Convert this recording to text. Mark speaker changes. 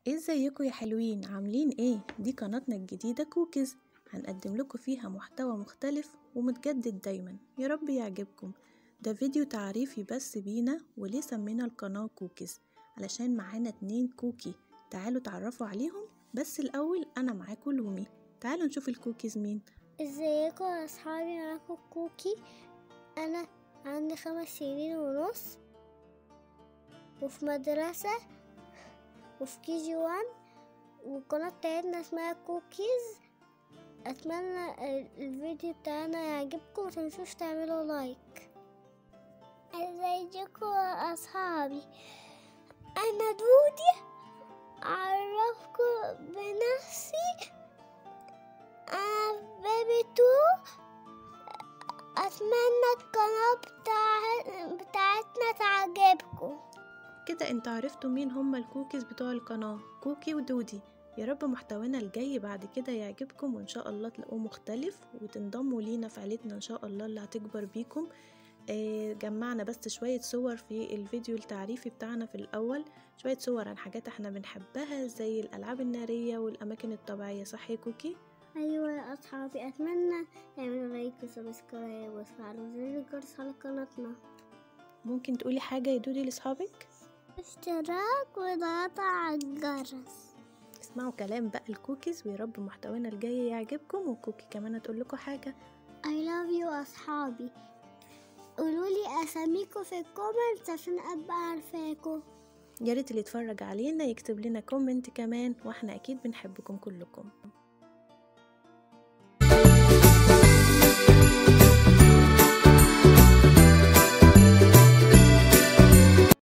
Speaker 1: ازيكم يا حلوين عاملين ايه دي قناتنا الجديدة كوكيز هنقدم لكم فيها محتوى مختلف ومتجدد دايما يا رب يعجبكم ده فيديو تعريفي بس بينا وليه سمينا القناة كوكيز علشان معانا اتنين كوكي تعالوا تعرفوا عليهم بس الاول انا معاكم لومي تعالوا نشوف الكوكيز مين
Speaker 2: ازيكم يا اصحابي معاكم كوكي انا عندي خمس سنين ونص وفي مدرسة وفي كي جي وان والقناة بتاعتنا اسمها كوكيز اتمنى ال- الفيديو بتاعنا يعجبكم متنسوش تعملوا لايك ازيكم يا اصحابي انا دودي اعرفكم بنفسي انا بيبي تو اتمنى القناة بتاع... بتاعتنا تعجبكم
Speaker 1: كده انتوا عرفتوا مين هما الكوكيز بتوع القناة كوكي ودودي يا رب محتوانا الجاي بعد كده يعجبكم وان شاء الله تلاقوه مختلف وتنضموا لينا في عيلتنا ان شاء الله اللي هتكبر بيكم آه جمعنا بس شوية صور في الفيديو التعريفي بتاعنا في الأول شوية صور عن حاجات احنا بنحبها زي الألعاب النارية والأماكن الطبيعية صح يا كوكي؟
Speaker 2: ايوه يا اصحابي اتمنى تعملوا لايك وسبسكرايب وتفعلوا زر الجرس على قناتنا
Speaker 1: ممكن تقولي حاجة يا دودي لأصحابك؟
Speaker 2: اشتراك وضغط على الجرس
Speaker 1: اسمعوا كلام بقى الكوكيز ويا رب محتوانا الجاي يعجبكم وكوكي كمان هتقول لكم حاجة
Speaker 2: I love you أصحابي قولوا لي أساميكم في الكومنتس عشان أبقى عارفاكم
Speaker 1: يا ريت اللي يتفرج علينا يكتب لنا كومنت كمان واحنا اكيد بنحبكم كلكم